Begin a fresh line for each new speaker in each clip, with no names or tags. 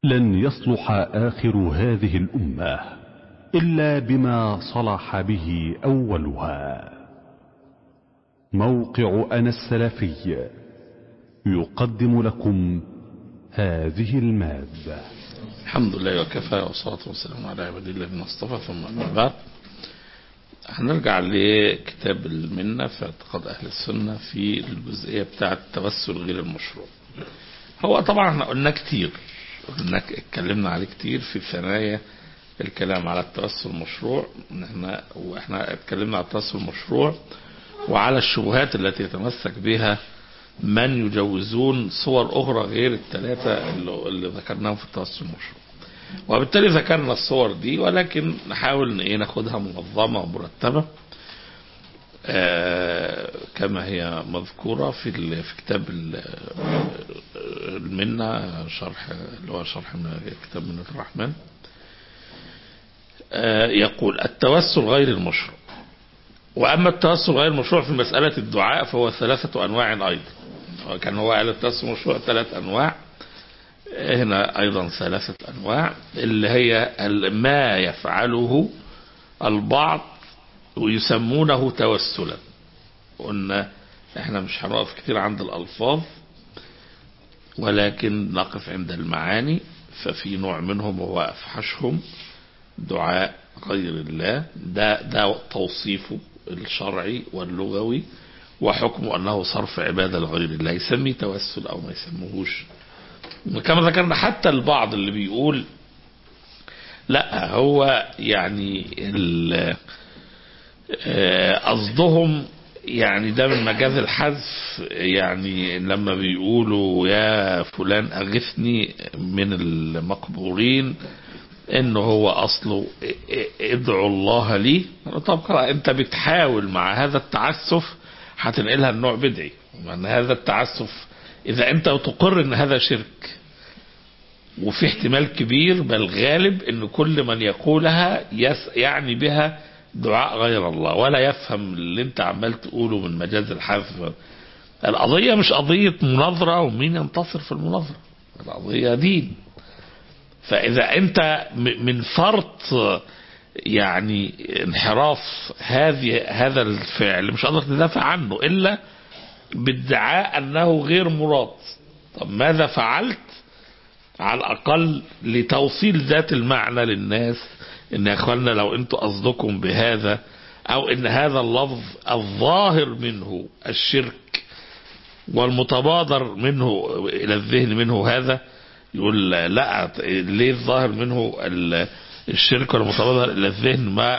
لن يصلح آخر هذه الأمة إلا بما صلح به أولها موقع أنا السلفي يقدم لكم هذه المادة
الحمد لله وكفى والصلاة والسلام على عباد الله الذين اصطفى ثم أما بعد هنرجع لكتاب المنة في اعتقاد أهل السنة في الجزئية بتاعة التوسل غير المشروع هو طبعا احنا قلنا كتير قلنا اتكلمنا عليه كتير في ثنايا الكلام على التوسل المشروع احنا واحنا اتكلمنا على التوسل المشروع وعلى الشبهات التي يتمسك بها من يجوزون صور أخرى غير الثلاثة اللي, اللي ذكرناهم في التوسل المشروع وبالتالي ذكرنا الصور دي ولكن نحاول ايه ناخدها منظمة ومرتبة آه كما هي مذكورة في في كتاب المنة شرح اللي هو شرح كتاب منة الرحمن آه يقول التوسل غير المشروع وأما التوسل غير المشروع في مسألة الدعاء فهو ثلاثة أنواع أيضا كان هو قال التوسل المشروع ثلاث أنواع هنا أيضا ثلاثة أنواع اللي هي ما يفعله البعض ويسمونه توسلا قلنا احنا مش هنقف كتير عند الألفاظ ولكن نقف عند المعاني ففي نوع منهم هو أفحشهم دعاء غير الله ده ده توصيفه الشرعي واللغوي وحكمه أنه صرف عبادة لغير الله يسميه توسل أو ما يسموهوش كما ذكرنا حتى البعض اللي بيقول لا هو يعني قصدهم يعني ده من مجاز الحذف يعني لما بيقولوا يا فلان أغثني من المقبورين انه هو اصله ادعوا الله لي طب انت بتحاول مع هذا التعسف هتنقلها النوع بدعي وان هذا التعسف اذا انت تقر ان هذا شرك وفي احتمال كبير بل غالب ان كل من يقولها يس يعني بها دعاء غير الله ولا يفهم اللي انت عمال تقوله من مجاز الحذف القضية مش قضية مناظرة ومين ينتصر في المناظرة القضية دين فإذا أنت من فرط يعني انحراف هذه هذا الفعل مش قادر تدافع عنه إلا بادعاء أنه غير مراد طب ماذا فعلت على الأقل لتوصيل ذات المعنى للناس إن يا أخوانا لو أنتوا قصدكم بهذا أو إن هذا اللفظ الظاهر منه الشرك والمتبادر منه إلى الذهن منه هذا يقول لا ليه الظاهر منه الشرك والمتبادر الى الذهن ما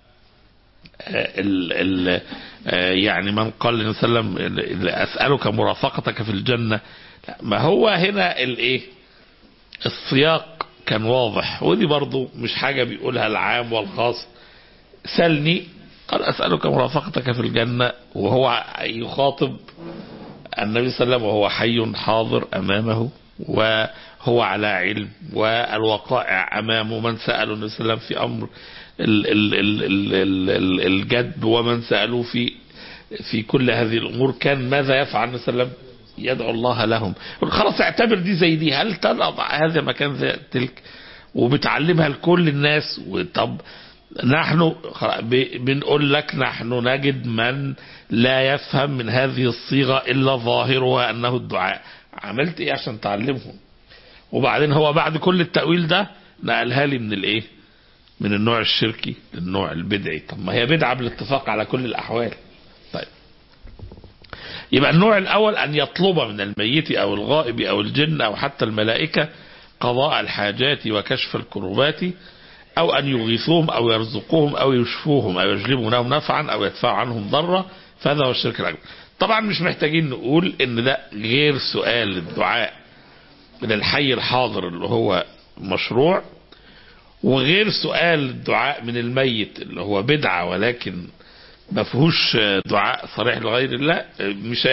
ال ال يعني من قال للنبي صلى الله عليه وسلم اسالك مرافقتك في الجنه ما هو هنا الايه السياق كان واضح ودي برضو مش حاجه بيقولها العام والخاص سلني قال اسالك مرافقتك في الجنه وهو يخاطب النبي صلى الله عليه وسلم وهو حي حاضر امامه وهو على علم والوقائع أمامه من سأله النبي صلى الله عليه وسلم في أمر ال ال ال ال ال الجد ومن سألوه في في كل هذه الأمور كان ماذا يفعل النبي صلى الله عليه وسلم يدعو الله لهم خلاص اعتبر دي زي دي هل تضع هذا مكان زي تلك وبتعلمها لكل الناس وطب نحن بنقول لك نحن نجد من لا يفهم من هذه الصيغة إلا ظاهرها أنه الدعاء عملت ايه عشان تعلمهم وبعدين هو بعد كل التأويل ده نقلها لي من الايه من النوع الشركي للنوع البدعي طب ما هي بدعة بالاتفاق على كل الأحوال طيب يبقى النوع الأول أن يطلب من الميت أو الغائب أو الجن أو حتى الملائكة قضاء الحاجات وكشف الكروبات أو أن يغيثوهم أو يرزقوهم أو يشفوهم أو يجلبوا لهم نفعا أو يدفعوا عنهم ضرا فهذا هو الشرك الأكبر طبعا مش محتاجين نقول ان ده غير سؤال الدعاء من الحي الحاضر اللي هو مشروع وغير سؤال الدعاء من الميت اللي هو بدعة ولكن ما فيهوش دعاء صريح لغير الله مش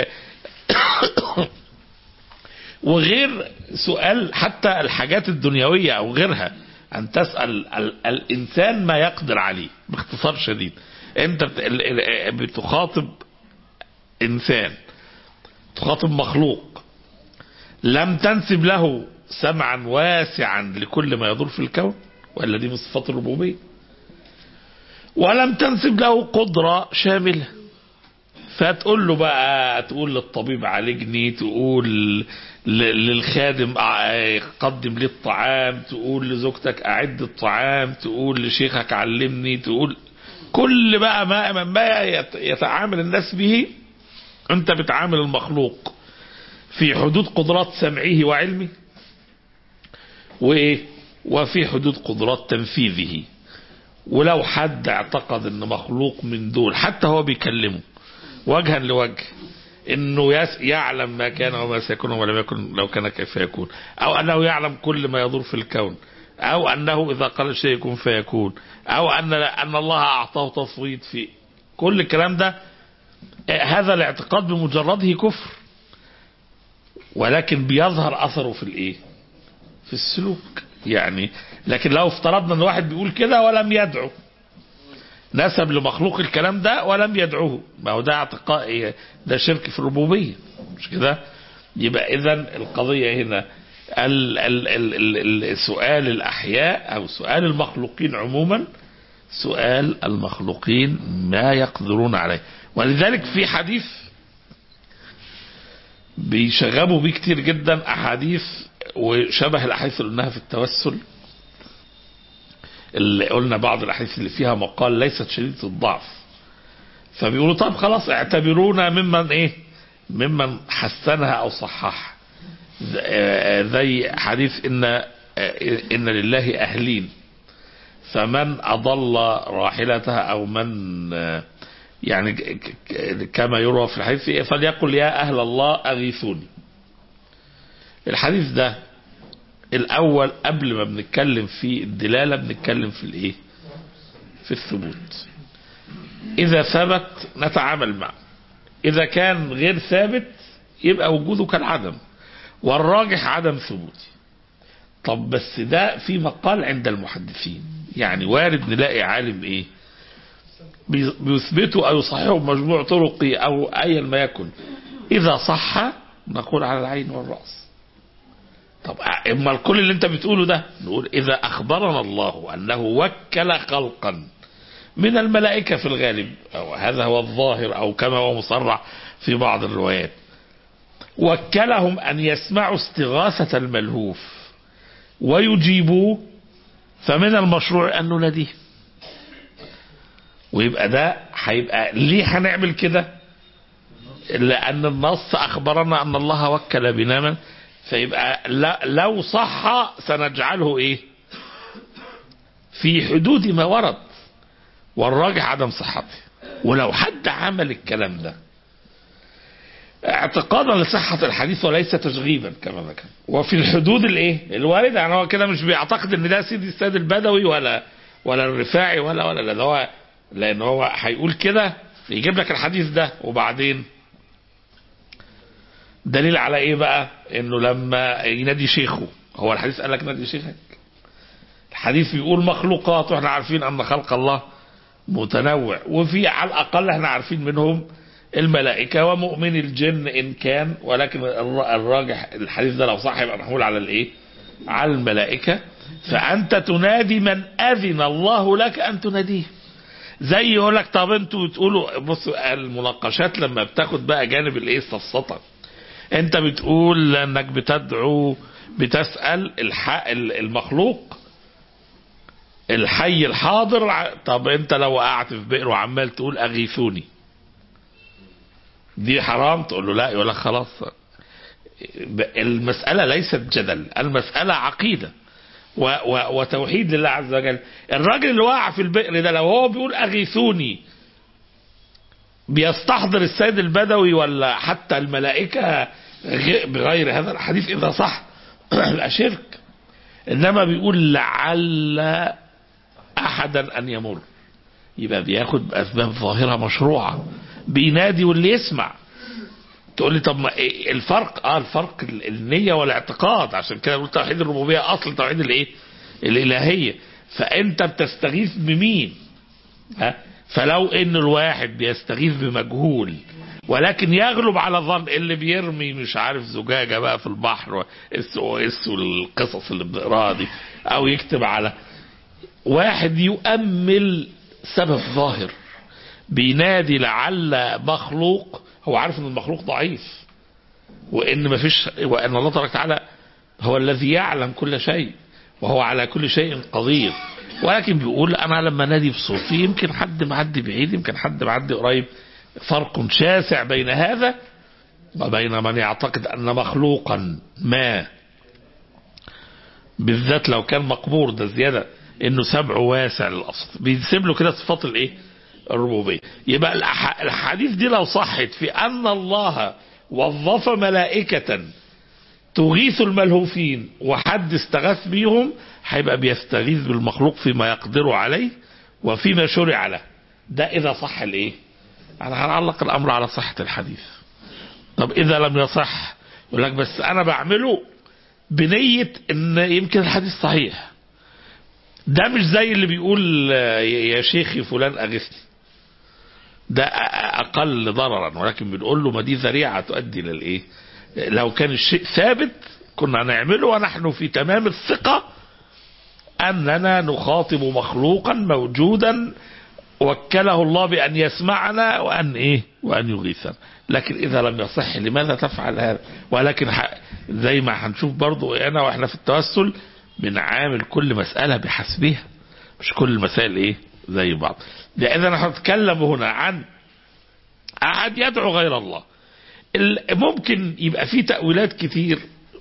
وغير سؤال حتى الحاجات الدنيوية او غيرها ان تسأل الانسان ما يقدر عليه باختصار شديد انت بتخاطب انسان تخاطب مخلوق لم تنسب له سمعا واسعا لكل ما يدور في الكون ولا دي من صفات الربوبية ولم تنسب له قدرة شاملة فتقول له بقى تقول للطبيب عالجني تقول ل- للخادم أع- قدم لي الطعام تقول لزوجتك أعد الطعام تقول لشيخك علمني تقول كل بقى ما, ما يت- يتعامل الناس به أنت بتعامل المخلوق في حدود قدرات سمعه وعلمه وإيه وفي حدود قدرات تنفيذه ولو حد اعتقد ان مخلوق من دول حتى هو بيكلمه وجها لوجه انه يس يعلم ما كان وما سيكون وما لم يكن لو كان كيف يكون او انه يعلم كل ما يدور في الكون او انه اذا قال الشيء يكون فيكون او ان ان الله اعطاه تصويت في كل الكلام ده آه، هذا الاعتقاد بمجرده كفر ولكن بيظهر اثره في الايه في السلوك يعني لكن لو افترضنا ان واحد بيقول كده ولم يدعو نسب لمخلوق الكلام ده ولم يدعوه ما هو ده اعتقاد ده شرك في الربوبيه مش كده يبقى اذا القضيه هنا ال ال ال ال ال سؤال الاحياء او سؤال المخلوقين عموما سؤال المخلوقين ما يقدرون عليه ولذلك في حديث بيشغبوا بيه كتير جدا احاديث وشبه الاحاديث اللي قلناها في التوسل اللي قلنا بعض الاحاديث اللي فيها مقال ليست شديده الضعف فبيقولوا طب خلاص اعتبرونا ممن ايه ممن حسنها او صححها ز- آه، زي حديث ان آه، ان لله اهلين فمن اضل راحلتها او من آه، يعني ك- ك- كما يروى في الحديث فليقل يا اهل الله اغيثوني الحديث ده الاول قبل ما بنتكلم في الدلاله بنتكلم في الايه في الثبوت اذا ثبت نتعامل معه اذا كان غير ثابت يبقى وجوده كالعدم والراجح عدم ثبوته طب بس ده في مقال عند المحدثين يعني وارد نلاقي عالم ايه بي- بيثبته او يصححه بمجموع طرقي او ايا ما يكن اذا صح نقول على العين والراس طب اما الكل اللي انت بتقوله ده نقول اذا اخبرنا الله انه وكل خلقا من الملائكة في الغالب أو هذا هو الظاهر أو كما هو مصرح في بعض الروايات وكلهم أن يسمعوا استغاثة الملهوف ويجيبوه فمن المشروع أن نناديه ويبقى ده هيبقى ليه هنعمل كده لأن النص أخبرنا أن الله وكل بنا من فيبقى لا- لو صح سنجعله إيه في حدود ما ورد والراجح عدم صحته ولو حد عمل الكلام ده اعتقادا لصحة الحديث وليس تشغيبا كما ذكر وفي الحدود الايه الواردة يعني هو كده مش بيعتقد ان ده سيدي السيد البدوي ولا ولا الرفاعي ولا ولا لا ده هو لان هو هيقول كده يجيب لك الحديث ده وبعدين دليل على ايه بقى انه لما ينادي شيخه هو الحديث قال لك نادي شيخك الحديث بيقول مخلوقات واحنا عارفين ان خلق الله متنوع وفي على الاقل احنا عارفين منهم الملائكه ومؤمن الجن ان كان ولكن الر- الراجح الحديث ده لو صح يبقى محمول على الايه؟ على الملائكه فانت تنادي من اذن الله لك ان تناديه زي يقول لك طب انتوا بتقولوا بص المناقشات لما بتاخد بقى جانب الايه السفسطه انت بتقول انك بتدعو بتسال الح- المخلوق الحي الحاضر ع- طب انت لو وقعت في بئر وعمال تقول اغيثوني دي حرام تقول له لا يقول لك خلاص ب- المسألة ليست جدل المسألة عقيدة و و وتوحيد لله عز وجل الراجل اللي وقع في البئر ده لو هو بيقول اغيثوني بيستحضر السيد البدوي ولا حتى الملائكة غ- بغير هذا الحديث إذا صح يبقى شرك إنما بيقول لعل أحدا أن يمر يبقى بياخد بأسباب ظاهرة مشروعة بينادي واللي يسمع تقول لي طب ما إيه الفرق اه الفرق ال- النية والاعتقاد عشان كده بقول توحيد الربوبية اصل توحيد الايه الالهية فانت بتستغيث بمين ها فلو ان الواحد بيستغيث بمجهول ولكن يغلب على الظن اللي بيرمي مش عارف زجاجة بقى في البحر اس او اس والقصص اللي بنقراها دي او يكتب على واحد يؤمل سبب ظاهر بينادي لعل مخلوق هو عارف ان المخلوق ضعيف وان ما فيش وان الله تبارك وتعالى هو الذي يعلم كل شيء وهو على كل شيء قدير ولكن بيقول انا لما نادي بصوتي يمكن حد معدي بعيد يمكن حد معدي قريب فرق شاسع بين هذا وبين من يعتقد ان مخلوقا ما بالذات لو كان مقبور ده زياده انه سبع واسع للاصل بيسيب له كده صفات الايه الربوبيه يبقى الأح- الحديث دي لو صحت في ان الله وظف ملائكه تغيث الملهوفين وحد استغاث بيهم هيبقى بيستغيث بالمخلوق فيما يقدر عليه وفيما شرع له ده اذا صح الايه انا هنعلق الامر على صحه الحديث طب اذا لم يصح يقول لك بس انا بعمله بنيه ان يمكن الحديث صحيح ده مش زي اللي بيقول آه، يا شيخي فلان اغثني ده اقل ضررا ولكن بنقول له ما دي ذريعه تؤدي للايه لو كان الشيء ثابت كنا نعمله ونحن في تمام الثقه اننا نخاطب مخلوقا موجودا وكله الله بان يسمعنا وان ايه وان يغيثنا لكن اذا لم يصح لماذا تفعل هذا ولكن ح- زي ما هنشوف برضو انا واحنا في التوسل بنعامل كل مساله بحسبها مش كل المسائل ايه زي بعض ده اذا احنا هنتكلم هنا عن احد يدعو غير الله ال- ممكن يبقى في تأويلات كتير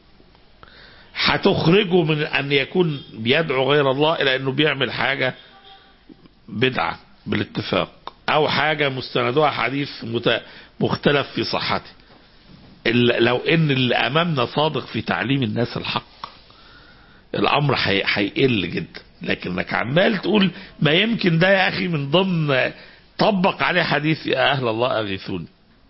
هتخرجه من ان يكون بيدعو غير الله الى انه بيعمل حاجة بدعة بالاتفاق او حاجة مستندها حديث مت- مختلف في صحته ال- لو ان اللي امامنا صادق في تعليم الناس الحق الامر هي- هيقل جدا لكنك عمال تقول ما يمكن ده يا اخي من ضمن طبق عليه حديث يا اهل الله اغيثوني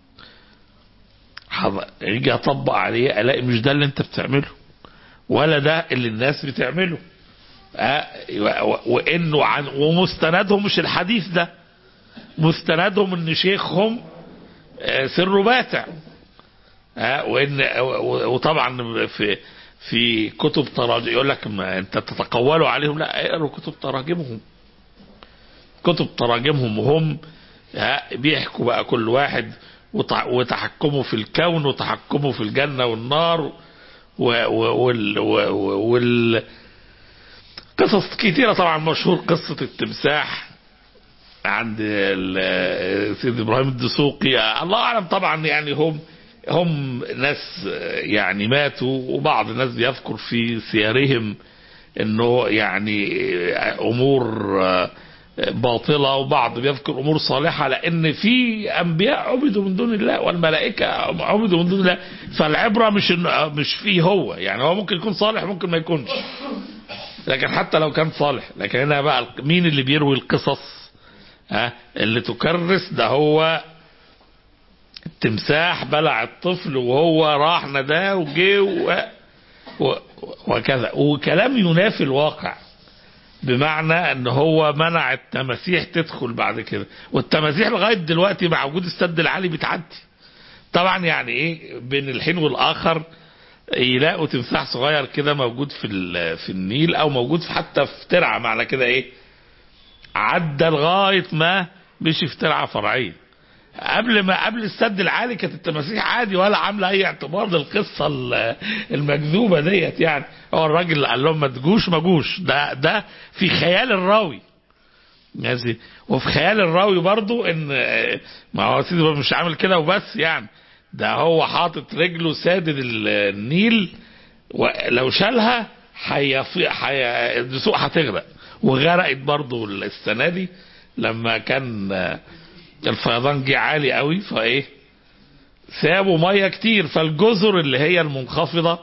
حض- يجي اطبق عليه الاقي مش ده اللي انت بتعمله ولا ده اللي الناس بتعمله آه، و- و- وانه عن ومستندهم مش الحديث ده مستندهم ان شيخهم آه، سره باتع آه، وان و- وطبعا في في كتب تراجم يقول لك ما انت تتقولوا عليهم لا اقروا كتب تراجمهم كتب تراجمهم هم ها، بيحكوا بقى كل واحد وتع- وتحكمه في الكون وتحكمه في الجنة والنار و- و- وال, و- وال قصص كتيرة طبعا مشهور قصة التمساح عند ال- سيد ابراهيم الدسوقي الله اعلم طبعا يعني هم هم ناس يعني ماتوا وبعض الناس بيذكر في سيرهم انه يعني امور باطله وبعض بيذكر امور صالحه لان في انبياء عبدوا من دون الله والملائكه عبدوا من دون الله فالعبره مش إن- مش فيه هو يعني هو ممكن يكون صالح ممكن ما يكونش لكن حتى لو كان صالح لكن هنا بقى مين اللي بيروي القصص ها اللي تكرس ده هو التمساح بلع الطفل وهو راح نداه وجه و- و- وكذا وكلام ينافي الواقع بمعنى ان هو منع التماسيح تدخل بعد كده والتماسيح لغايه دلوقتي مع وجود السد العالي بتعدي طبعا يعني ايه بين الحين والاخر يلاقوا تمساح صغير كده موجود في ال- في النيل او موجود في حتى في ترعه معنى كده ايه عدى لغايه ما مشي في ترعه فرعيه قبل ما قبل السد العالي كانت التماسيح عادي ولا عامله اي اعتبار للقصه ال- المكذوبه ديت يعني هو الراجل اللي قال لهم ما تجوش ما جوش ده ده في خيال الراوي ماشي وفي خيال الراوي برضو ان آه، ما هو سيدي بابا مش عامل كده وبس يعني ده هو حاطط رجله سادد ال- النيل ولو شالها حيفي حي... الدسوق هتغرق وغرقت برضو السنه دي لما كان آه، الفيضان جه عالي قوي فايه سابوا ميه كتير فالجزر اللي هي المنخفضه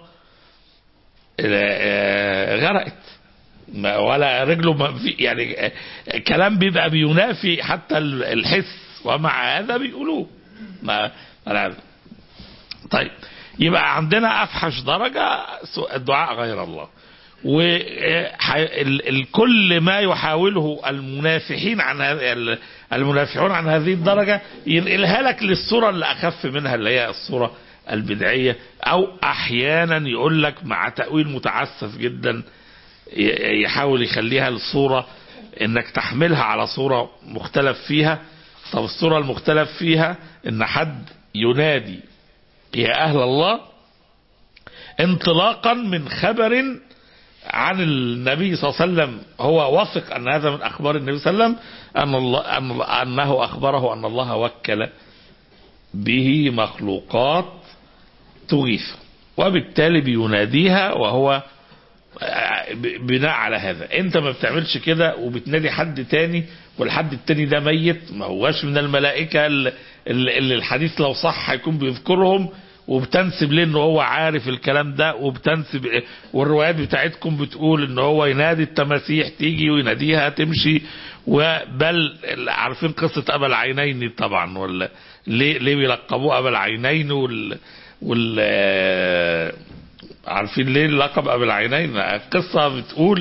آه، غرقت ما- ولا رجله ما في يعني آه، كلام بيبقى بينافي حتى ال- الحس ومع هذا بيقولوه ما ما- طيب يبقى عندنا افحش درجه سو- الدعاء غير الله وكل ما يحاوله المنافحين عن هذا ال- المنافحون عن هذه الدرجة ينقلها لك للصورة اللي أخف منها اللي هي الصورة البدعية أو أحيانا يقول لك مع تأويل متعسف جدا ي- يحاول يخليها الصورة انك تحملها على صورة مختلف فيها طب الصورة المختلف فيها ان حد ينادي يا اهل الله انطلاقا من خبر عن النبي صلى الله عليه وسلم هو واثق ان هذا من اخبار النبي صلى الله عليه وسلم ان الله أن انه اخبره ان الله وكل به مخلوقات تغيث وبالتالي بيناديها وهو ب- بناء على هذا انت ما بتعملش كده وبتنادي حد تاني والحد التاني ده ميت ما هواش من الملائكة اللي, اللي الحديث لو صح هيكون بيذكرهم وبتنسب ليه ان هو عارف الكلام ده وبتنسب والروايات بتاعتكم بتقول ان هو ينادي التماسيح تيجي ويناديها تمشي وبل عارفين قصة ابا العينين طبعا ولا ليه ليه بيلقبوه ابا العينين وال وال عارفين ليه اللقب ابو العينين القصة بتقول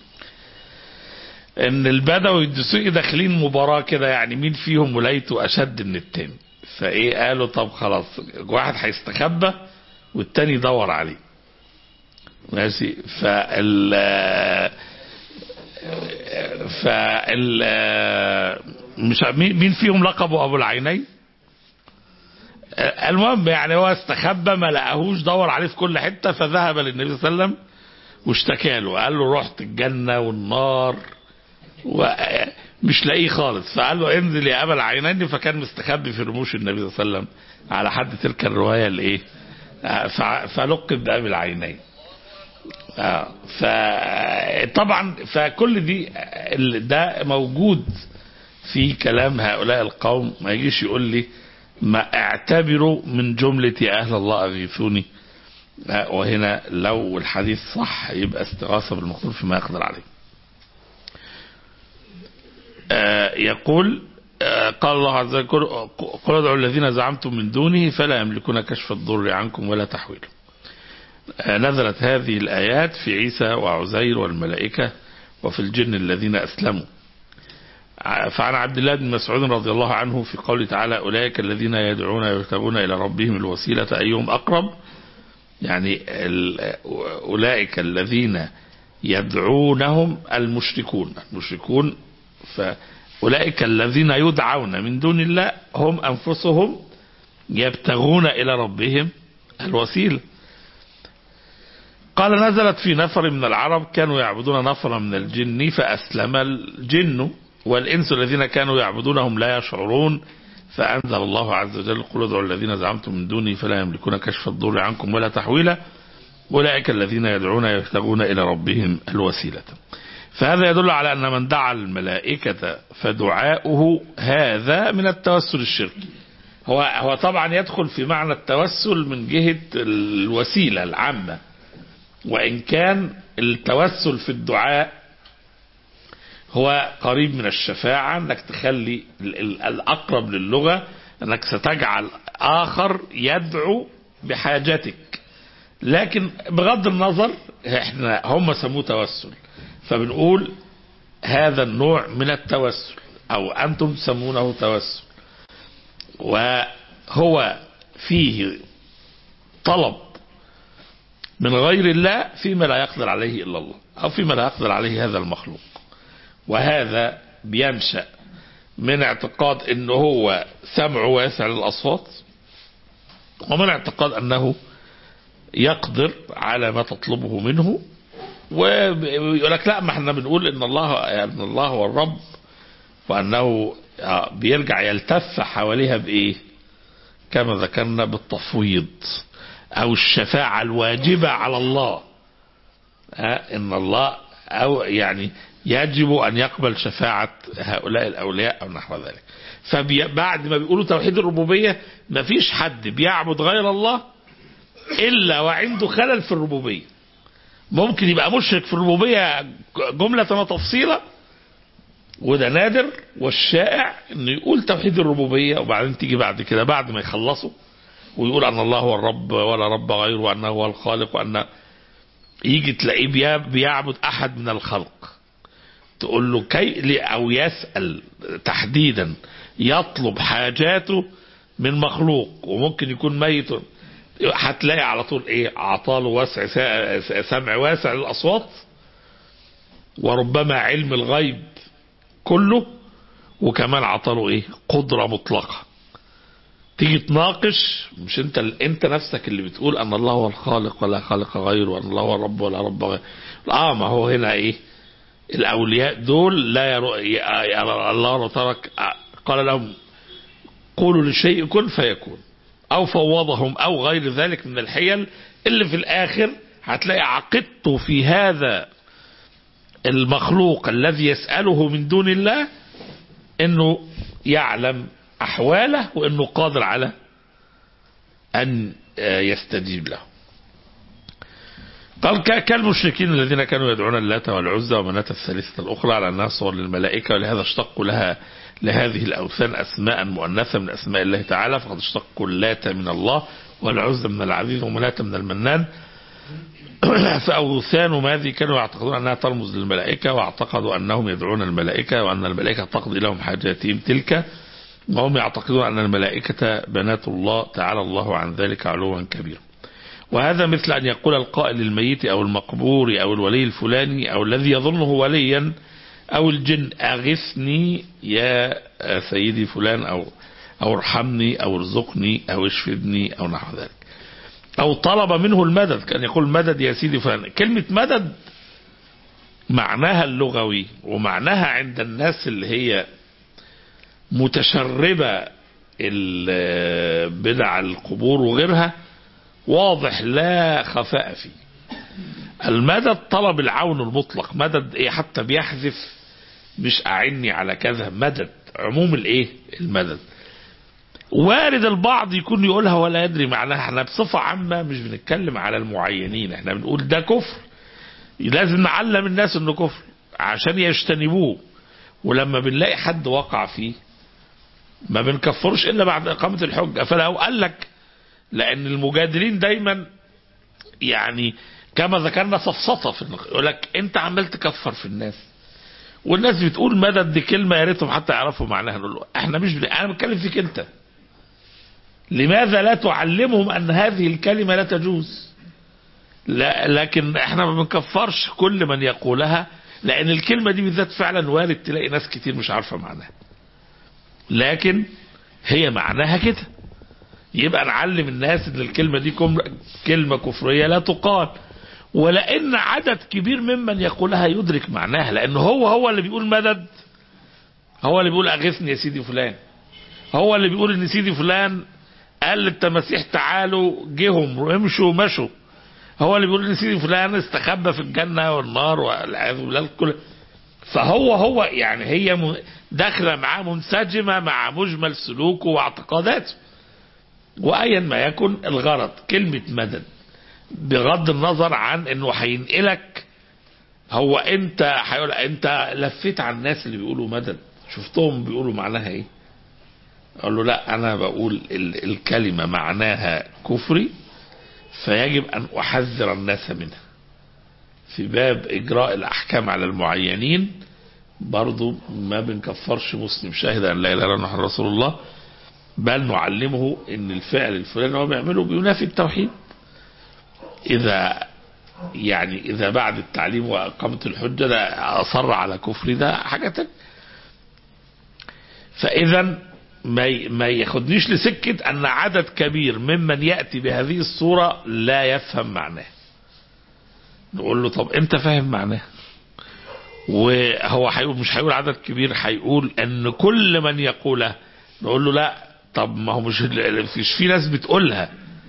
ان البدوي الدسوقي داخلين مباراة كده يعني مين فيهم ولايته اشد من التاني فايه قالوا طب خلاص واحد هيستخبى والتاني يدور عليه ماشي فال فال مش مين مين فيهم لقبه ابو العينين المهم يعني هو استخبى ما لقاهوش دور عليه في كل حته فذهب للنبي صلى الله عليه وسلم واشتكى له قال له رحت الجنه والنار ومش لاقيه خالص فقال له انزل يا ابا العينين فكان مستخبي في رموش النبي صلى الله عليه وسلم على حد تلك الروايه الايه ف- فلقب بابي العينين آه، فطبعا فكل دي ال- ده موجود في كلام هؤلاء القوم ما يجيش يقول لي ما اعتبروا من جملة يا أهل الله أغيثوني آه، وهنا لو الحديث صح يبقى استغاثة بالمقدور فيما يقدر عليه آه، يقول آه، قال الله عز وجل قل ادعوا الذين زعمتم من دونه فلا يملكون كشف الضر عنكم ولا تحويله آه، نزلت هذه الآيات في عيسى وعزير والملائكة وفي الجن الذين أسلموا ع- فعن عبد الله بن مسعود رضي الله عنه في قوله تعالى أولئك الذين يدعون ويتبون إلى ربهم الوسيلة أيهم أقرب يعني ال- أولئك الذين يدعونهم المشركون المشركون فأولئك الذين يدعون من دون الله هم أنفسهم يبتغون إلى ربهم الوسيله قال نزلت في نفر من العرب كانوا يعبدون نفرا من الجن فأسلم الجن والإنس الذين كانوا يعبدونهم لا يشعرون فأنزل الله عز وجل قل ادعوا الذين زعمتم من دوني فلا يملكون كشف الضر عنكم ولا تحويلا أولئك الذين يدعون يبتغون إلى ربهم الوسيلة فهذا يدل على أن من دعا الملائكة فدعاؤه هذا من التوسل الشركي هو هو طبعا يدخل في معنى التوسل من جهة الوسيلة العامة وإن كان التوسل في الدعاء هو قريب من الشفاعة انك تخلي ال- ال- الأقرب للغة انك ستجعل آخر يدعو بحاجتك لكن بغض النظر احنا هم سموه توسل فبنقول هذا النوع من التوسل او انتم تسمونه توسل وهو فيه طلب من غير الله فيما لا يقدر عليه إلا الله أو فيما لا يقدر عليه هذا المخلوق وهذا بينشأ من اعتقاد أنه هو سمع واسع للأصوات ومن اعتقاد أنه يقدر على ما تطلبه منه ويقول لك لا ما احنا بنقول ان الله ان الله هو الرب وانه آه، بيرجع يلتف حواليها بايه؟ كما ذكرنا بالتفويض او الشفاعة الواجبة على الله ها ان الله او يعني يجب ان يقبل شفاعة هؤلاء الاولياء او نحو ذلك فبعد ما بيقولوا توحيد الربوبية مفيش حد بيعبد غير الله الا وعنده خلل في الربوبية ممكن يبقى مشرك في الربوبية جملة وتفصيلا وده نادر والشائع انه يقول توحيد الربوبية وبعدين تيجي بعد كده بعد ما يخلصوا ويقول ان الله هو الرب ولا رب غيره وانه هو الخالق وان يجي تلاقيه بيا- بيعبد احد من الخلق تقول له كي او يسال تحديدا يطلب حاجاته من مخلوق وممكن يكون ميت هتلاقي على طول ايه عطاله واسع سمع واسع للاصوات وربما علم الغيب كله وكمان عطاله ايه قدرة مطلقة تيجي تناقش مش انت انت نفسك اللي بتقول ان الله هو الخالق ولا خالق غيره وان الله هو الرب ولا رب غيره اه ما هو هنا ايه الاولياء دول لا يرو... الله ترك قال لهم قولوا للشيء كن فيكون او فوضهم او غير ذلك من الحيل اللي في الاخر هتلاقي عقدته في هذا المخلوق الذي يسأله من دون الله انه يعلم احواله وانه قادر على ان يستجيب له قال كالمشركين الذين كانوا يدعون اللات والعزى ومناة الثالثة الأخرى على أنها صور للملائكة ولهذا اشتقوا لها لهذه الأوثان أسماء مؤنثة من أسماء الله تعالى فقد اشتقوا اللات من الله والعزى من العزيز ومناة من المنان فأوثانهم هذه كانوا يعتقدون أنها ترمز للملائكة واعتقدوا أنهم يدعون الملائكة وأن الملائكة تقضي لهم حاجاتهم تلك وهم يعتقدون أن الملائكة بنات الله تعالى الله عن ذلك علوا كبيرا وهذا مثل أن يقول القائل للميت أو المقبور أو الولي الفلاني أو الذي يظنه وليا أو الجن أغثني يا سيدي فلان أو أو ارحمني أو ارزقني أو اشفدني أو نحو ذلك أو طلب منه المدد كان يقول مدد يا سيدي فلان كلمة مدد معناها اللغوي ومعناها عند الناس اللي هي متشربة بدع القبور وغيرها واضح لا خفاء فيه المدد طلب العون المطلق مدد ايه حتى بيحذف مش اعني على كذا مدد عموم الايه المدد وارد البعض يكون يقولها ولا يدري معناها احنا بصفة عامة مش بنتكلم على المعينين احنا بنقول ده كفر لازم نعلم الناس انه كفر عشان يجتنبوه ولما بنلاقي حد وقع فيه ما بنكفرش الا بعد اقامة الحجة فلو قال لك لان المجادلين دايما يعني كما ذكرنا سفسطه في يقول لك انت عمال تكفر في الناس والناس بتقول مدد دي كلمه يا ريتهم حتى يعرفوا معناها نقول له احنا مش بن... انا بتكلم فيك انت لماذا لا تعلمهم ان هذه الكلمه لا تجوز لا لكن احنا ما بنكفرش كل من يقولها لان الكلمه دي بالذات فعلا وارد تلاقي ناس كتير مش عارفه معناها لكن هي معناها كده يبقى نعلم الناس ان الكلمه دي كلمه كفريه لا تقال ولان عدد كبير ممن يقولها يدرك معناها لان هو هو اللي بيقول مدد هو اللي بيقول اغثني يا سيدي فلان هو اللي بيقول ان سيدي فلان قال للتماسيح تعالوا جيهم امشوا مشوا هو اللي بيقول ان سيدي فلان استخبى في الجنه والنار والعياذ بالله كل فهو هو يعني هي داخله معاه منسجمه مع مجمل سلوكه واعتقاداته وايا ما يكن الغرض كلمة مدد بغض النظر عن انه هينقلك هو انت هيقول انت لفيت على الناس اللي بيقولوا مدد شفتهم بيقولوا معناها ايه اقول له لا انا بقول ال الكلمة معناها كفري فيجب ان احذر الناس منها في باب اجراء الاحكام على المعينين برضو ما بنكفرش مسلم شاهد ان لا اله الا الله رسول الله بل نعلمه ان الفعل الفلاني هو بيعمله بينافي التوحيد اذا يعني اذا بعد التعليم واقامه الحجه ده اصر على كفر ده حاجه تانية فاذا ما ما ياخدنيش لسكه ان عدد كبير ممن ياتي بهذه الصوره لا يفهم معناه نقول له طب انت فاهم معناه وهو هيقول مش هيقول عدد كبير هيقول ان كل من يقوله نقول له لا طب ما هو مش مش في ناس بتقولها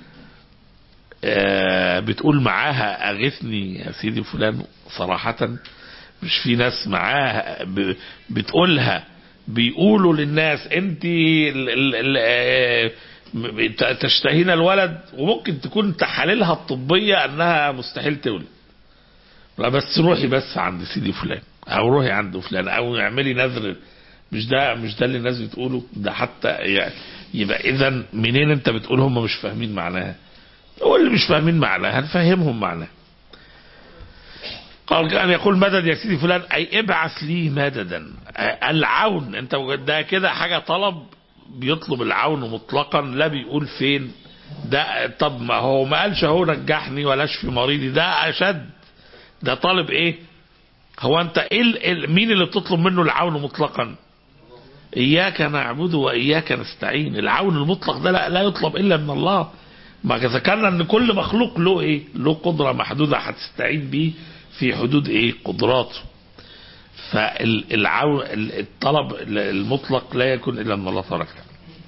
آه بتقول معاها اغثني يا سيدي فلان صراحة مش في ناس معاها بتقولها بيقولوا للناس انت تشتهين الولد وممكن تكون تحاليلها الطبية انها مستحيل تولد لا بس روحي بس عند سيدي فلان او روحي عند فلان او اعملي نذر مش ده مش ده اللي الناس بتقوله ده حتى يعني يبقى اذا منين انت بتقول هم مش فاهمين معناها هو اللي مش فاهمين معناها هنفهمهم معناها قال أن يقول مدد يا سيدي فلان أي ابعث لي مددا العون أنت ده كده حاجة طلب بيطلب العون مطلقا لا بيقول فين ده طب ما هو ما قالش هو نجحني ولا اشفي مريضي ده أشد ده طالب إيه هو أنت إيه ال- ال- مين اللي بتطلب منه العون مطلقا إياك نعبد وإياك نستعين العون المطلق ده لا, لا يطلب إلا من الله ما ذكرنا ان كل مخلوق له ايه له قدرة محدودة هتستعين بيه في حدود ايه قدراته فالعو الطلب المطلق لا يكون الا من الله تبارك وتعالى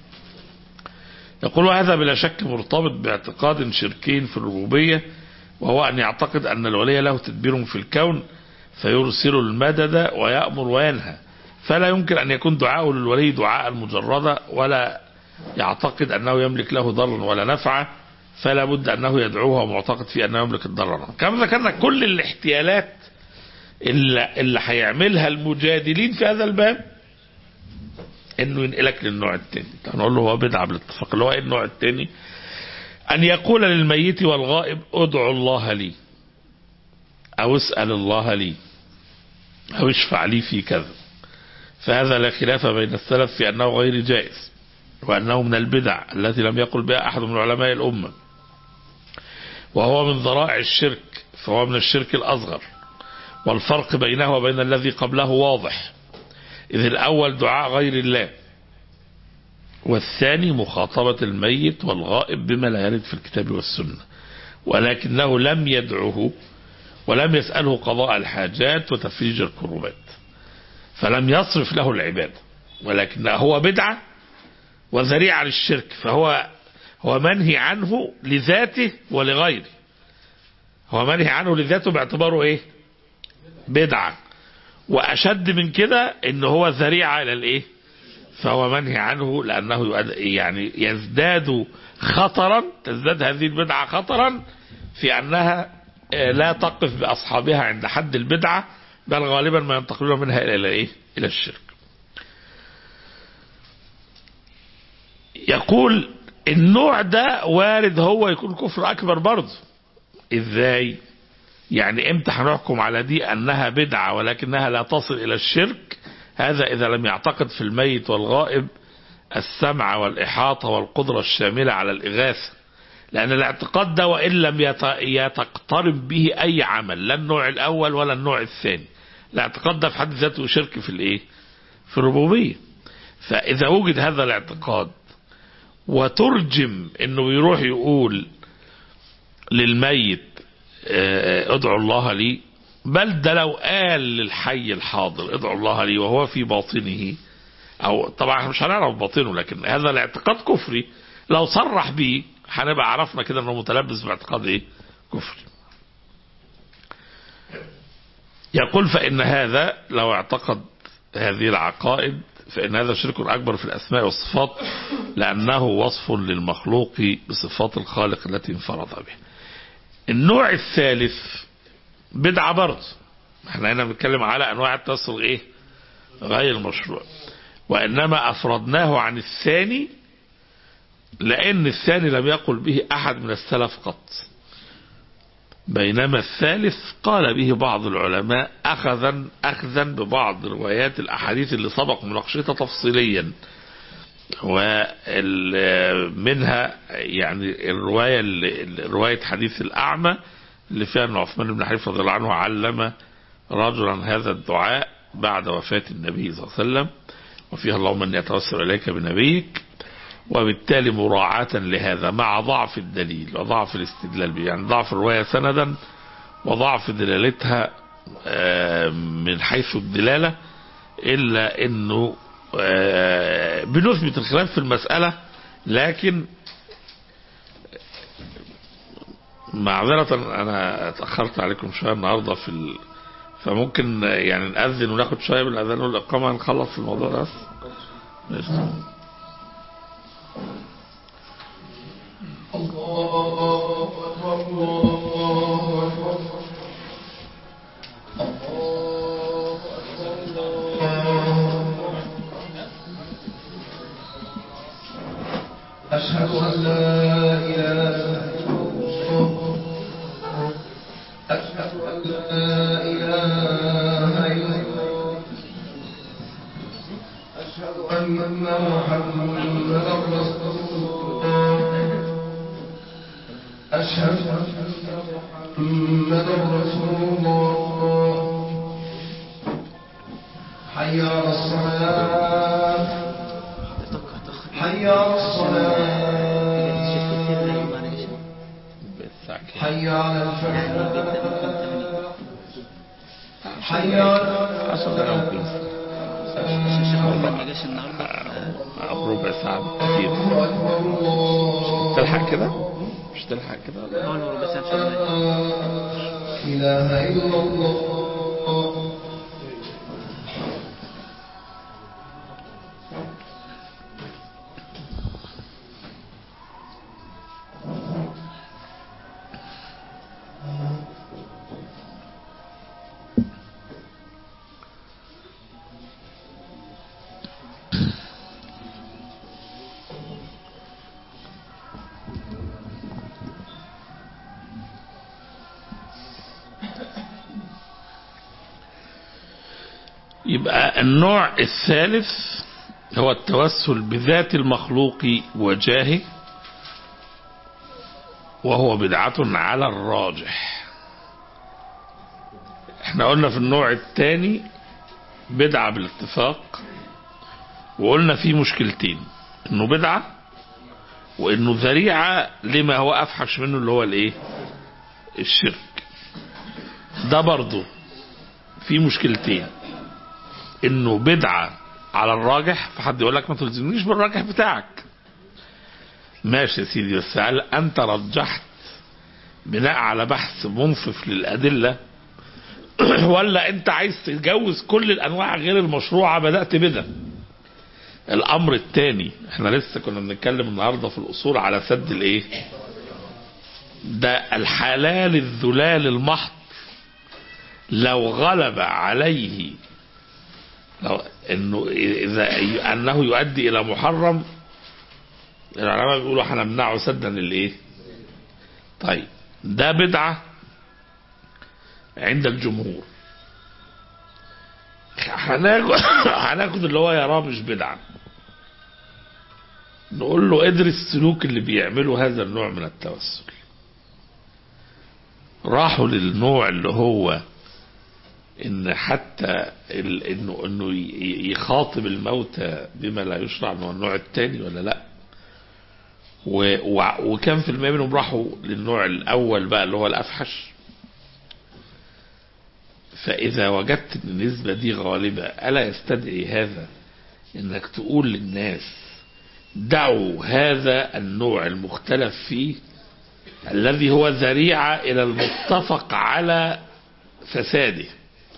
يقول هذا بلا شك مرتبط باعتقاد شركين في الربوبية وهو أن يعتقد أن الولي له تدبير في الكون فيرسل المدد ويأمر وينهى فلا يمكن أن يكون دعاءه للولي دعاء مجردا ولا يعتقد أنه يملك له ضرا ولا نفعا فلا بد أنه يدعوه ومعتقد فيه أنه يملك الضرر كما ذكرنا كل الاحتيالات اللي, اللي هيعملها المجادلين في هذا الباب انه ينقلك للنوع الثاني هنقول له هو بدعه بالاتفاق اللي هو ايه النوع الثاني ان يقول للميت والغائب ادعوا الله لي او اسال الله لي او اشفع لي في كذا فهذا لا خلاف بين السلف في انه غير جائز وانه من البدع التي لم يقل بها احد من علماء الامه وهو من ذرائع الشرك فهو من الشرك الاصغر والفرق بينه وبين الذي قبله واضح إذ الأول دعاء غير الله والثاني مخاطبة الميت والغائب بما لا يرد في الكتاب والسنة ولكنه لم يدعه ولم يسأله قضاء الحاجات وتفريج الكروبات فلم يصرف له العبادة ولكن هو بدعة وذريعة للشرك فهو هو منهي عنه لذاته ولغيره هو منهي عنه لذاته باعتباره ايه بدعة واشد من كده ان هو ذريعه الى الايه فهو منهي عنه لانه يؤد- يعني يزداد خطرا تزداد هذه البدعه خطرا في انها آه، لا تقف باصحابها عند حد البدعه بل غالبا ما ينتقلون منها الى الى ايه الى الشرك يقول النوع ده وارد هو يكون كفر اكبر برضه ازاي يعني امتى هنحكم على دي انها بدعة ولكنها لا تصل الى الشرك هذا اذا لم يعتقد في الميت والغائب السمع والاحاطة والقدرة الشاملة على الاغاثة لان الاعتقاد ده وان لم يت- يتقترب به اي عمل لا النوع الاول ولا النوع الثاني الاعتقاد ده في حد ذاته شرك في الايه في الربوبية فاذا وجد هذا الاعتقاد وترجم انه يروح يقول للميت آه، ادعوا الله لي بل ده لو قال للحي الحاضر ادعوا الله لي وهو في باطنه او طبعا احنا مش هنعرف باطنه لكن هذا الاعتقاد كفري لو صرح به هنبقى عرفنا كده انه متلبس باعتقاد ايه كفري يقول فان هذا لو اعتقد هذه العقائد فإن هذا شرك أكبر في الأسماء والصفات لأنه وصف للمخلوق بصفات الخالق التي انفرد بها النوع الثالث بدعة برضه احنا هنا بنتكلم على أنواع التصل إيه غير مشروع وإنما أفردناه عن الثاني لأن الثاني لم يقل به أحد من السلف قط بينما الثالث قال به بعض العلماء أخذا أخذا ببعض روايات الأحاديث اللي سبق مناقشتها تفصيليا ومنها يعني الرواية اللي رواية حديث الأعمى اللي فيها أن عثمان بن حنيفة رضي الله عنه علم رجلا هذا الدعاء بعد وفاة النبي صلى الله عليه وسلم وفيها اللهم اني اتوسل اليك بنبيك وبالتالي مراعاة لهذا مع ضعف الدليل وضعف الاستدلال به يعني ضعف الرواية سندا وضعف دلالتها من حيث الدلالة إلا أنه بنثبت الخلاف في المسألة لكن معذرة أنا اتأخرت عليكم شوية النهاردة في ال... فممكن يعني نأذن وناخد شوية من الأذان والإقامة نخلص الموضوع ده بس ماشي.
الله أكبر الله أكبر الله أكبر أشهد أن لا إله إلا الله أشهد أن لا إله أشهد محمد رسول الله حي على الصلاة حي على الصلاة
بالساكن
حي على الفلاح حي على
ربع ساعة كتير
الله أكبر الله
تلحق كده مش تلحق كده
إله إلا الله
يبقى النوع الثالث هو التوسل بذات المخلوق وجاهه وهو بدعة على الراجح احنا قلنا في النوع الثاني بدعة بالاتفاق وقلنا فيه مشكلتين انه بدعة وانه ذريعة لما هو افحش منه اللي هو الايه الشرك ده برضه في مشكلتين انه بدعة على الراجح فحد يقول لك ما تلزمنيش بالراجح بتاعك ماشي يا سيدي بس هل انت رجحت بناء على بحث منصف للأدلة ولا انت عايز تتجوز كل الانواع غير المشروعة بدأت بده الامر الثاني احنا لسه كنا بنتكلم النهاردة في الاصول على سد الايه ده الحلال الذلال المحض لو غلب عليه لو انه اذا انه يؤدي الى محرم العلماء بيقولوا هنمنعه سدا للايه طيب ده بدعة عند الجمهور هناخد هناخد اللي هو يراه مش بدعة نقول له ادرس السلوك اللي بيعملوا هذا النوع من التوسل راحوا للنوع اللي هو ان حتى ال- انه انه ي- يخاطب الموتى بما لا يشرع من النوع الثاني ولا لا و و وكم في المية منهم راحوا للنوع الاول بقى اللي هو الافحش فاذا وجدت ان النسبة دي غالبة الا يستدعي هذا انك تقول للناس دعوا هذا النوع المختلف فيه الذي هو ذريعة الى المتفق على فساده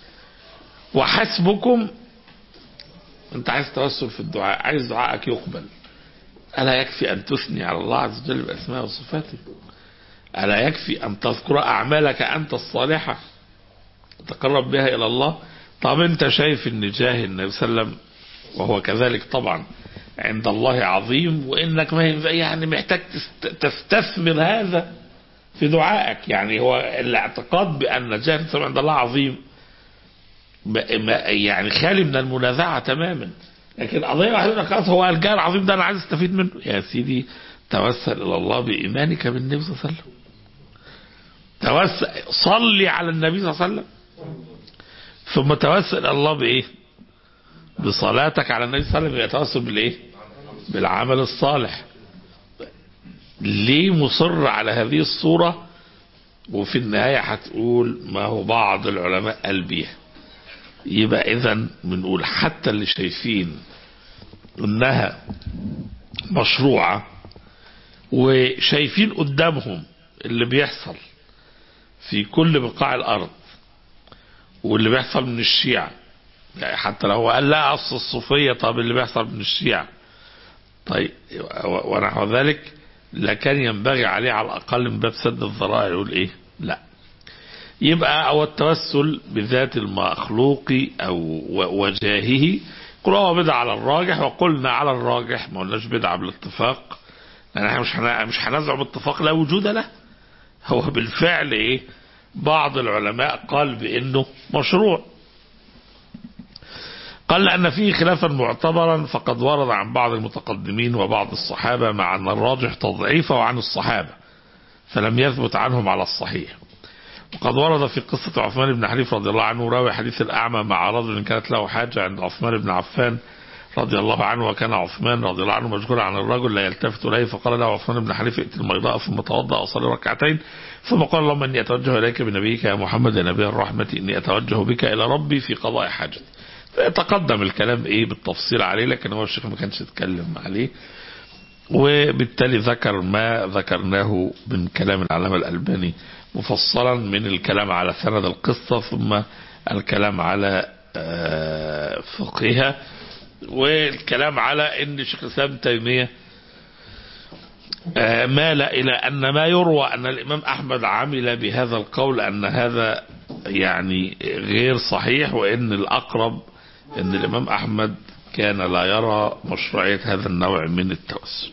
وحسبكم انت عايز توسل في الدعاء عايز دعائك يقبل ألا يكفي أن تثني على الله عز وجل بأسماء وصفاته ألا يكفي أن تذكر أعمالك أنت الصالحة تقرب بها إلى الله طب أنت شايف أن جاه النبي صلى الله عليه وسلم وهو كذلك طبعا عند الله عظيم وإنك ما ينفع- يعني محتاج تست- تستثمر هذا في دعائك يعني هو الاعتقاد بأن جاه النبي صلى الله عليه وسلم عند الله عظيم ب- ما- يعني خالي من المنازعة تماما لكن قضية واحدة يقول لك خلاص هو الجاه العظيم ده أنا عايز أستفيد منه يا سيدي توسل إلى الله بإيمانك بالنبي صلى الله عليه وسلم توسل صلي على النبي صلى الله عليه وسلم ثم توسل إلى الله بإيه بصلاتك على النبي صلى الله عليه وسلم يتوسل بالإيه بالعمل الصالح ليه مصر على هذه الصورة وفي النهاية هتقول ما هو بعض العلماء قال بيها يبقى اذا بنقول حتى اللي شايفين انها مشروعة وشايفين قدامهم اللي بيحصل في كل بقاع الارض واللي بيحصل من الشيعة يعني حتى لو هو قال لا اصل الصوفية طب اللي بيحصل من الشيعة طيب و- ونحو ذلك لكان ينبغي عليه على الاقل من باب سد الذرائع يقول ايه لا يبقى او التوسل بذات المخلوق او و- وجاهه قل هو بدعة على الراجح وقلنا على الراجح ما قلناش بدعة بالاتفاق لان احنا مش هن- مش هنزعم اتفاق لا وجود له هو بالفعل ايه بعض العلماء قال بانه مشروع قال لأن فيه خلافا معتبرا فقد ورد عن بعض المتقدمين وبعض الصحابة مع أن الراجح تضعيفه عن الصحابة فلم يثبت عنهم على الصحيح وقد ورد في قصة عثمان بن حنيف رضي الله عنه راوي حديث الأعمى مع رجل كانت له حاجة عند عثمان بن عفان رضي الله عنه وكان عثمان رضي الله عنه مشغولا عن الرجل لا يلتفت إليه فقال له عثمان بن حنيف ائت الميضاء ثم توضأ وصلي ركعتين ثم قال اللهم إني أتوجه إليك بنبيك يا محمد يا نبي الرحمة إني أتوجه بك إلى ربي في قضاء حاجتي تقدم الكلام إيه بالتفصيل عليه لكن هو الشيخ ما كانش يتكلم عليه وبالتالي ذكر ما ذكرناه من كلام العلامة الألباني مفصلا من الكلام على سند القصة ثم الكلام على آه، فقهها والكلام على ان شيخ الاسلام ابن تيميه آه، مال الى ان ما يروى ان الامام احمد عمل بهذا القول ان هذا يعني غير صحيح وان الاقرب ان الامام احمد كان لا يرى مشروعيه هذا النوع من التوسل.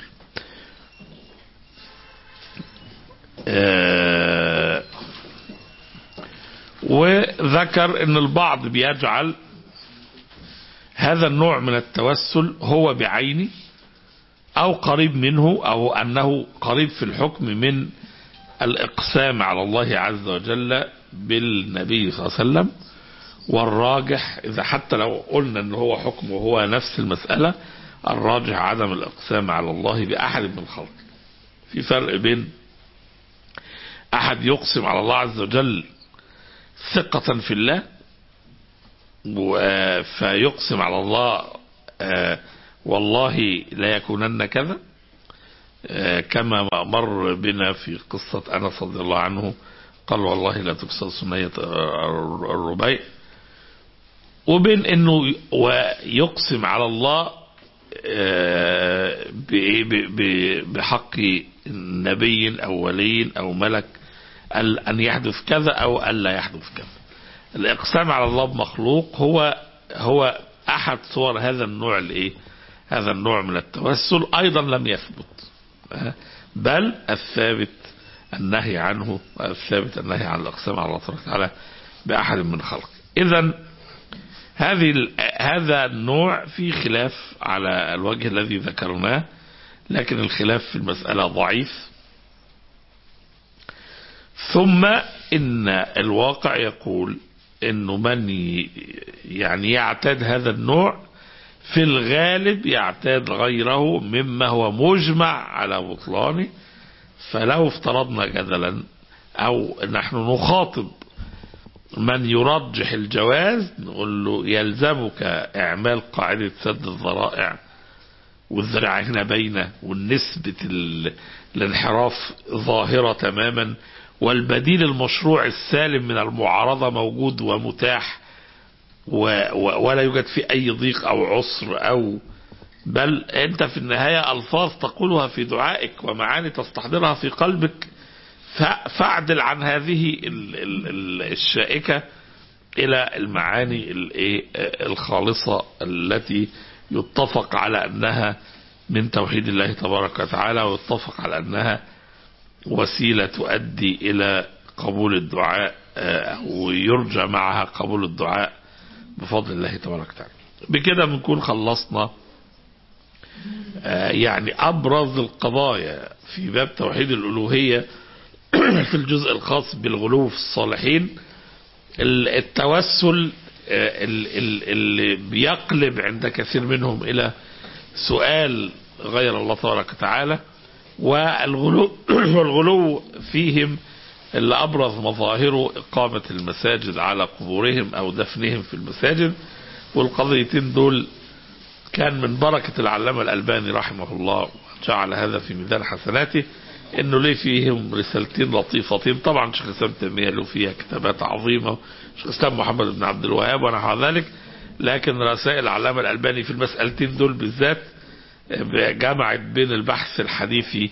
آه، وذكر ان البعض بيجعل هذا النوع من التوسل هو بعينه او قريب منه او انه قريب في الحكم من الاقسام على الله عز وجل بالنبي صلى الله عليه وسلم والراجح اذا حتى لو قلنا ان هو حكم وهو نفس المسألة الراجح عدم الاقسام على الله باحد من خلقه في فرق بين احد يقسم على الله عز وجل ثقة في الله و- فيقسم على الله آه، والله لا يكونن كذا آه، كما مر بنا في قصة أنس رضي الله عنه قال والله لا تكسر سنية الربيع وبين انه ي- ويقسم على الله آه، بإيه؟ ب- ب- بحق نبي او ولي او ملك ال- ان يحدث كذا او الا يحدث كذا الاقسام على الله بمخلوق هو هو احد صور هذا النوع الايه هذا النوع من التوسل ايضا لم يثبت أه؟ بل الثابت النهي عنه الثابت النهي عن الاقسام على الله تبارك وتعالى باحد من خلقه اذا هذه ال- هذا النوع في خلاف على الوجه الذي ذكرناه لكن الخلاف في المسألة ضعيف ثم إن الواقع يقول إنه من ي- يعني يعتاد هذا النوع في الغالب يعتاد غيره مما هو مجمع على بطلانه فلو افترضنا جدلا أو نحن نخاطب من يرجح الجواز نقول له يلزمك إعمال قاعدة سد الذرائع والذراع هنا باينة والنسبة ال- الانحراف ظاهرة تماما والبديل المشروع السالم من المعارضة موجود ومتاح و و ولا يوجد فيه أي ضيق أو عسر أو بل أنت في النهاية ألفاظ تقولها في دعائك ومعاني تستحضرها في قلبك ف- فاعدل عن هذه ال- ال- ال- الشائكة إلى المعاني الإيه؟ الخالصة التي يتفق على أنها من توحيد الله تبارك وتعالى ويتفق على أنها وسيلة تؤدي إلى قبول الدعاء آه، ويرجى معها قبول الدعاء بفضل الله تبارك وتعالى بكده بنكون خلصنا آه، يعني أبرز القضايا في باب توحيد الألوهية في الجزء الخاص بالغلو في الصالحين ال- التوسل آه، ال- ال- اللي بيقلب عند كثير منهم إلى سؤال غير الله تبارك وتعالى والغلو والغلو فيهم اللي أبرز مظاهره إقامة المساجد على قبورهم أو دفنهم في المساجد والقضيتين دول كان من بركة العلامة الألباني رحمه الله جعل هذا في ميزان حسناته انه ليه فيهم رسالتين لطيفتين طبعا شيخ الاسلام تيميه له فيها كتابات عظيمه شيخ الاسلام محمد بن عبد الوهاب ونحو ذلك لكن رسائل العلامه الالباني في المسالتين دول بالذات جمعت بين البحث الحديثي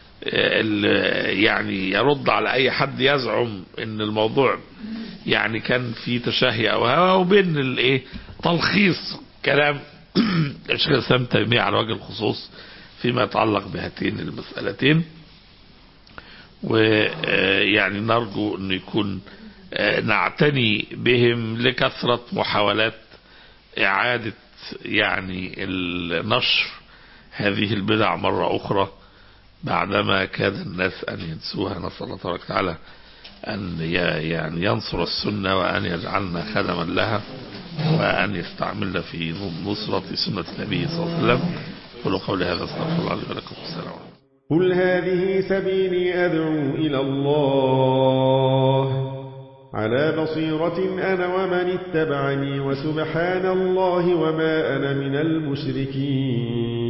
اللي يعني يرد على اي حد يزعم ان الموضوع يعني كان في تشهي او هوى وبين الايه تلخيص كلام الشيخ الاسلام تيميه على وجه الخصوص فيما يتعلق بهاتين المسألتين ويعني نرجو أن يكون آه، نعتني بهم لكثرة محاولات إعادة يعني النشر هذه البدع مرة أخرى بعدما كاد الناس أن ينسوها نسأل الله تبارك وتعالى أن ي- يعني ينصر السنة وأن يجعلنا خدما لها وأن يستعملنا في نصرة سنة النبي صلى الله عليه وسلم قولوا قولي هذا استغفر الله لي ولكم السلام عليكم
قل هذه سبيلي أدعو إلى الله على بصيرة أنا ومن اتبعني وسبحان الله وما أنا من المشركين